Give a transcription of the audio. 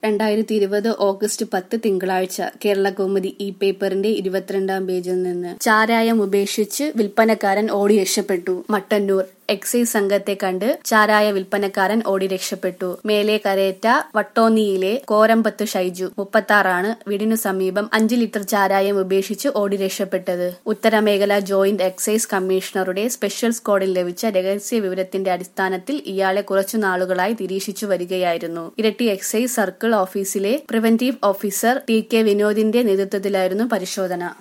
രണ്ടായിരത്തി ഇരുപത് ഓഗസ്റ്റ് പത്ത് തിങ്കളാഴ്ച കേരള കൗമുദി ഈ പേപ്പറിന്റെ ഇരുപത്തിരണ്ടാം പേജിൽ നിന്ന് ചാരായം ഉപേക്ഷിച്ച് വിൽപ്പനക്കാരൻ ഓടി രക്ഷപ്പെട്ടു മട്ടന്നൂർ എക്സൈസ് സംഘത്തെ കണ്ട് ചാരായ വിൽപ്പനക്കാരൻ ഓടി രക്ഷപ്പെട്ടു മേലെ കരേറ്റ വട്ടോന്നിയിലെ കോരമ്പത്ത് ഷൈജു മുപ്പത്താറാണ് വീടിനു സമീപം അഞ്ച് ലിറ്റർ ചാരായം ഉപേക്ഷിച്ച് ഓടി രക്ഷപ്പെട്ടത് ഉത്തരമേഖല ജോയിന്റ് എക്സൈസ് കമ്മീഷണറുടെ സ്പെഷ്യൽ സ്ക്വാഡിൽ ലഭിച്ച രഹസ്യ വിവരത്തിന്റെ അടിസ്ഥാനത്തിൽ ഇയാളെ കുറച്ചു നാളുകളായി നിരീക്ഷിച്ചു വരികയായിരുന്നു ഇരട്ടി എക്സൈസ് സർക്കിൾ ഓഫീസിലെ പ്രിവന്റീവ് ഓഫീസർ ടി കെ വിനോദിന്റെ നേതൃത്വത്തിലായിരുന്നു പരിശോധന